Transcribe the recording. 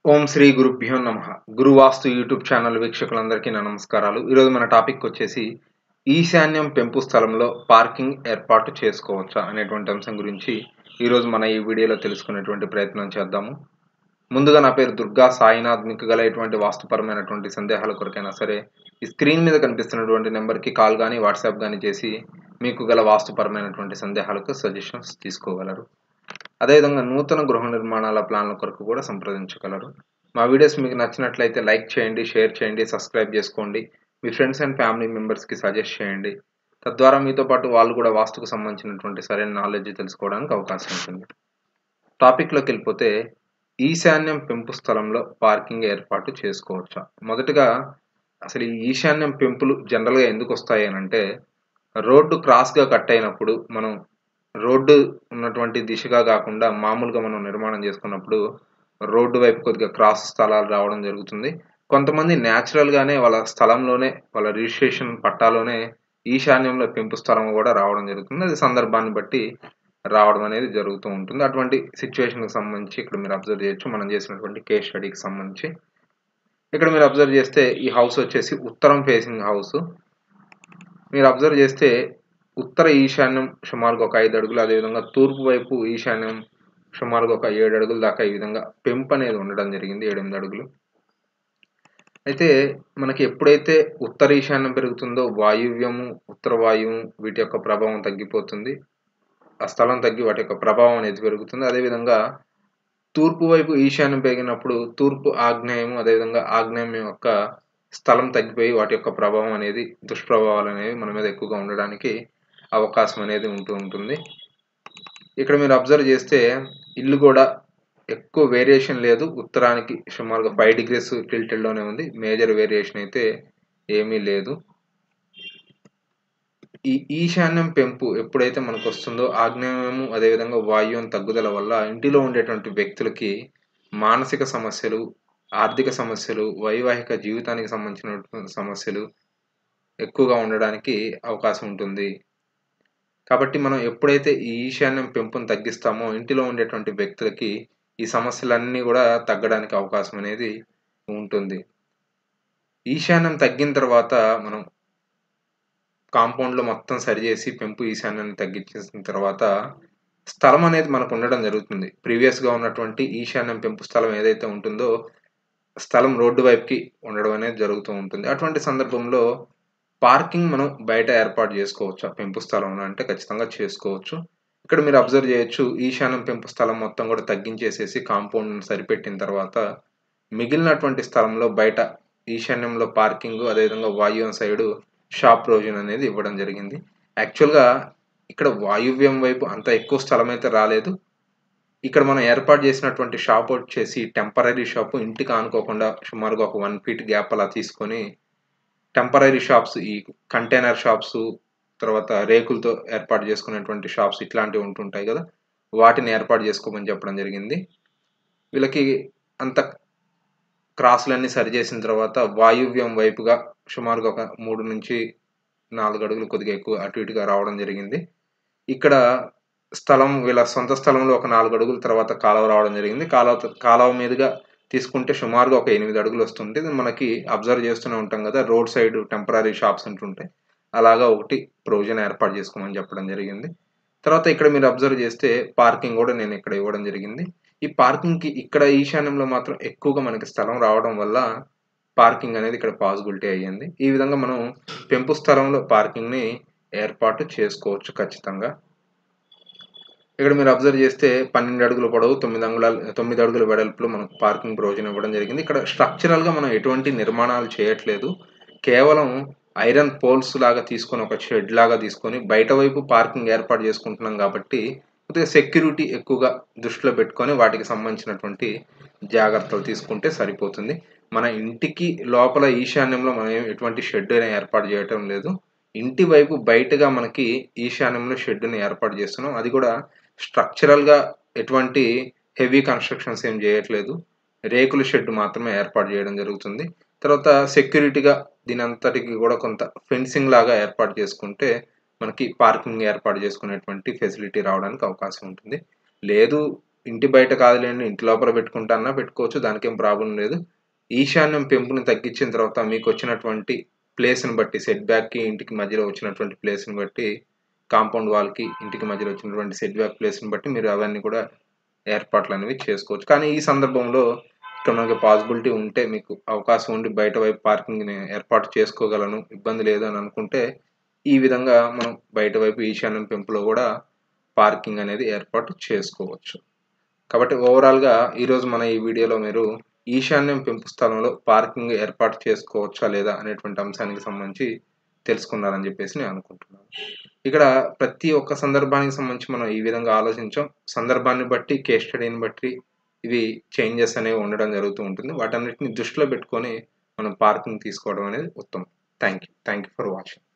ఓం శ్రీ గురుభ్యో నమ గురువాస్తు YouTube channel వీక్షకులందరికీ నా నమస్కారాలు ఈరోజు మన టాపిక్ వచ్చేసి ఈశాన్యం పెంపు స్థలంలో పార్కింగ్ ఏర్పాటు చేసుకోవచ్చా అనేటువంటి అంశం గురించి ఈరోజు మన ఈ వీడియోలో తెలుసుకునేటువంటి ప్రయత్నం చేద్దాము ముందుగా నా పేరు దుర్గా సాయినాథ్ మీకు గల ఎటువంటి వాస్తుపరమైనటువంటి సందేహాల కొరకైనా సరే ఈ స్క్రీన్ మీద కనిపిస్తున్నటువంటి నెంబర్కి కాల్ కానీ వాట్సాప్ కానీ చేసి మీకు గల వాస్తుపరమైనటువంటి సందేహాలకు సజెషన్స్ తీసుకోగలరు అదేవిధంగా నూతన గృహ నిర్మాణాల ప్లాన్ల కొరకు కూడా సంప్రదించగలరు మా వీడియోస్ మీకు నచ్చినట్లయితే లైక్ చేయండి షేర్ చేయండి సబ్స్క్రైబ్ చేసుకోండి మీ ఫ్రెండ్స్ అండ్ ఫ్యామిలీ మెంబర్స్కి సజెస్ట్ చేయండి తద్వారా మీతో పాటు వాళ్ళు కూడా వాస్తుకు సంబంధించినటువంటి సరైన నాలెడ్జ్ తెలుసుకోవడానికి అవకాశం ఉంటుంది టాపిక్లోకి వెళ్ళిపోతే ఈశాన్యం పెంపు స్థలంలో పార్కింగ్ ఏర్పాటు చేసుకోవచ్చా మొదటగా అసలు ఈ ఈశాన్యం పెంపులు జనరల్గా ఎందుకు వస్తాయి అని అంటే రోడ్డు క్రాస్గా కట్ అయినప్పుడు మనం రోడ్డు ఉన్నటువంటి దిశగా కాకుండా మామూలుగా మనం నిర్మాణం చేసుకున్నప్పుడు రోడ్డు వైపు కొద్దిగా క్రాస్ స్థలాలు రావడం జరుగుతుంది కొంతమంది న్యాచురల్గానే వాళ్ళ స్థలంలోనే వాళ్ళ రిజిస్ట్రేషన్ పట్టాలోనే ఈశాన్యంలో పెంపు స్థలం కూడా రావడం జరుగుతుంది అది సందర్భాన్ని బట్టి రావడం అనేది జరుగుతూ ఉంటుంది అటువంటి సిచ్యువేషన్కి సంబంధించి ఇక్కడ మీరు అబ్జర్వ్ చేయొచ్చు మనం చేసినటువంటి కేస్ స్టడీకి సంబంధించి ఇక్కడ మీరు అబ్జర్వ్ చేస్తే ఈ హౌస్ వచ్చేసి ఉత్తరం ఫేసింగ్ హౌస్ మీరు అబ్జర్వ్ చేస్తే ఉత్తర ఈశాన్యం సుమారుగా ఒక ఐదు అడుగులు అదేవిధంగా తూర్పు వైపు ఈశాన్యం సుమారుగా ఒక ఏడు అడుగుల దాకా ఈ విధంగా పెంపు అనేది ఉండడం జరిగింది ఏడెనిమిది అడుగులు అయితే మనకి ఎప్పుడైతే ఉత్తర ఈశాన్యం పెరుగుతుందో వాయువ్యము ఉత్తర వాయువు వీటి యొక్క ప్రభావం తగ్గిపోతుంది ఆ స్థలం తగ్గి వాటి యొక్క ప్రభావం అనేది పెరుగుతుంది అదేవిధంగా తూర్పు వైపు ఈశాన్యం పెరిగినప్పుడు తూర్పు ఆగ్నేయము అదేవిధంగా ఆగ్నేయం యొక్క స్థలం తగ్గిపోయి వాటి యొక్క ప్రభావం అనేది దుష్ప్రభావాలు అనేవి మన మీద ఎక్కువగా ఉండడానికి అవకాశం అనేది ఉంటూ ఉంటుంది ఇక్కడ మీరు అబ్జర్వ్ చేస్తే ఇల్లు కూడా ఎక్కువ వేరియేషన్ లేదు ఉత్తరానికి సుమారుగా ఫైవ్ డిగ్రీస్ టిల్టెడ్లోనే ఉంది మేజర్ వేరియేషన్ అయితే ఏమీ లేదు ఈ ఈశాన్యం పెంపు ఎప్పుడైతే మనకు వస్తుందో ఆగ్నేయము అదేవిధంగా వాయువం తగ్గుదల వల్ల ఇంటిలో ఉండేటువంటి వ్యక్తులకి మానసిక సమస్యలు ఆర్థిక సమస్యలు వైవాహిక జీవితానికి సంబంధించిన సమస్యలు ఎక్కువగా ఉండడానికి అవకాశం ఉంటుంది కాబట్టి మనం ఎప్పుడైతే ఈ ఈశాన్యం పెంపును తగ్గిస్తామో ఇంటిలో ఉండేటువంటి వ్యక్తులకి ఈ సమస్యలన్నీ కూడా తగ్గడానికి అవకాశం అనేది ఉంటుంది ఈశాన్యం తగ్గిన తర్వాత మనం కాంపౌండ్లో మొత్తం సరిచేసి పెంపు ఈశాన్యాన్ని తగ్గించేసిన తర్వాత స్థలం అనేది మనకు ఉండడం జరుగుతుంది ప్రీవియస్గా ఉన్నటువంటి ఈశాన్యం పెంపు స్థలం ఏదైతే ఉంటుందో స్థలం రోడ్డు వైపుకి ఉండడం అనేది జరుగుతూ ఉంటుంది అటువంటి సందర్భంలో పార్కింగ్ మనం బయట ఏర్పాటు చేసుకోవచ్చు ఆ పెంపు స్థలంలో అంటే ఖచ్చితంగా చేసుకోవచ్చు ఇక్కడ మీరు అబ్జర్వ్ చేయొచ్చు ఈశాన్యం పెంపు స్థలం మొత్తం కూడా తగ్గించేసేసి కాంపౌండ్ సరిపెట్టిన తర్వాత మిగిలినటువంటి స్థలంలో బయట ఈశాన్యంలో పార్కింగ్ అదేవిధంగా వాయువ్యం సైడు షాప్ ప్రొవిజన్ అనేది ఇవ్వడం జరిగింది యాక్చువల్గా ఇక్కడ వాయువ్యం వైపు అంత ఎక్కువ స్థలం అయితే రాలేదు ఇక్కడ మనం ఏర్పాటు చేసినటువంటి షాప్ వచ్చేసి టెంపరీ షాప్ ఇంటికి ఆనుకోకుండా సుమారుగా ఒక వన్ ఫీట్ గ్యాప్ అలా తీసుకొని టెంపరీ షాప్స్ ఈ కంటైనర్ షాప్స్ తర్వాత రేకులతో ఏర్పాటు చేసుకునేటువంటి షాప్స్ ఇట్లాంటివి ఉంటుంటాయి కదా వాటిని ఏర్పాటు చేసుకోమని చెప్పడం జరిగింది వీళ్ళకి అంత క్రాసులన్నీ సరి చేసిన తర్వాత వాయువ్యం వైపుగా సుమారుగా ఒక మూడు నుంచి నాలుగు అడుగులు కొద్దిగా ఎక్కువ అటు ఇటుగా రావడం జరిగింది ఇక్కడ స్థలం వీళ్ళ సొంత స్థలంలో ఒక నాలుగు అడుగుల తర్వాత కాలువ రావడం జరిగింది కాలువ కాలువ మీదుగా తీసుకుంటే సుమారుగా ఒక ఎనిమిది అడుగులు వస్తుంది మనకి అబ్జర్వ్ చేస్తూనే ఉంటాం కదా రోడ్ సైడ్ టెంపరీ షాప్స్ ఉంటుంటాయి అలాగా ఒకటి ప్రొవిజన్ ఏర్పాటు చేసుకోమని చెప్పడం జరిగింది తర్వాత ఇక్కడ మీరు అబ్జర్వ్ చేస్తే పార్కింగ్ కూడా నేను ఇక్కడ ఇవ్వడం జరిగింది ఈ పార్కింగ్కి ఇక్కడ ఈశాన్యంలో మాత్రం ఎక్కువగా మనకి స్థలం రావడం వల్ల పార్కింగ్ అనేది ఇక్కడ పాసిబిలిటీ అయ్యింది ఈ విధంగా మనం పెంపు స్థలంలో పార్కింగ్ని ఏర్పాటు చేసుకోవచ్చు ఖచ్చితంగా ఇక్కడ మీరు అబ్జర్వ్ చేస్తే పన్నెండు అడుగుల పొడవు తొమ్మిది అంగుళాలు తొమ్మిది అడుగుల వెడల్పులో మనకు పార్కింగ్ ప్రొవిజన్ ఇవ్వడం జరిగింది ఇక్కడ స్ట్రక్చరల్గా మనం ఎటువంటి నిర్మాణాలు చేయట్లేదు కేవలం ఐరన్ పోల్స్ లాగా తీసుకొని ఒక షెడ్ లాగా తీసుకొని బయట వైపు పార్కింగ్ ఏర్పాటు చేసుకుంటున్నాం కాబట్టి కొద్దిగా సెక్యూరిటీ ఎక్కువగా దృష్టిలో పెట్టుకొని వాటికి సంబంధించినటువంటి జాగ్రత్తలు తీసుకుంటే సరిపోతుంది మన ఇంటికి లోపల ఈశాన్యంలో మనం ఎటువంటి షెడ్ అయినా ఏర్పాటు చేయటం లేదు ఇంటి వైపు బయటగా మనకి ఈశాన్యంలో షెడ్ని ఏర్పాటు చేస్తున్నాం అది కూడా స్ట్రక్చరల్గా ఎటువంటి హెవీ కన్స్ట్రక్షన్స్ ఏం చేయట్లేదు రేకుల షెడ్ మాత్రమే ఏర్పాటు చేయడం జరుగుతుంది తర్వాత సెక్యూరిటీగా దీని అంతటికి కూడా కొంత ఫెన్సింగ్ లాగా ఏర్పాటు చేసుకుంటే మనకి పార్కింగ్ ఏర్పాటు చేసుకునేటువంటి ఫెసిలిటీ రావడానికి అవకాశం ఉంటుంది లేదు ఇంటి బయట కాదులేండి ఇంటి లోపల పెట్టుకుంటానా పెట్టుకోవచ్చు దానికేం ప్రాబ్లం లేదు ఈశాన్యం పెంపుని తగ్గించిన తర్వాత మీకు వచ్చినటువంటి ప్లేస్ని బట్టి సెట్ బ్యాక్కి ఇంటికి మధ్యలో వచ్చినటువంటి ప్లేస్ని బట్టి కాంపౌండ్ వాల్కి ఇంటికి మధ్యలో వచ్చినటువంటి సెట్ బ్యాక్ ప్లేస్ని బట్టి మీరు అవన్నీ కూడా ఏర్పాట్లు అనేవి చేసుకోవచ్చు కానీ ఈ సందర్భంలో ఇక్కడ మనకి పాసిబిలిటీ ఉంటే మీకు అవకాశం ఉండి బయట వైపు పార్కింగ్ని ఏర్పాటు చేసుకోగలను ఇబ్బంది లేదు అని అనుకుంటే ఈ విధంగా మనం బయట వైపు ఈశాన్యం పెంపులో కూడా పార్కింగ్ అనేది ఏర్పాటు చేసుకోవచ్చు కాబట్టి ఓవరాల్గా ఈరోజు మన ఈ వీడియోలో మీరు ఈశాన్యం పెంపు స్థలంలో పార్కింగ్ ఏర్పాటు చేసుకోవచ్చా లేదా అనేటువంటి అంశానికి సంబంధించి తెలుసుకున్నారని చెప్పేసి నేను అనుకుంటున్నాను ఇక్కడ ప్రతి ఒక్క సందర్భానికి సంబంధించి మనం ఈ విధంగా ఆలోచించాం సందర్భాన్ని బట్టి కేస్ స్టడీని బట్టి ఇవి చేంజెస్ అనేవి ఉండడం జరుగుతూ ఉంటుంది వాటన్నిటిని దృష్టిలో పెట్టుకొని మనం పార్కింగ్ తీసుకోవడం అనేది ఉత్తమం thank you thank you for watching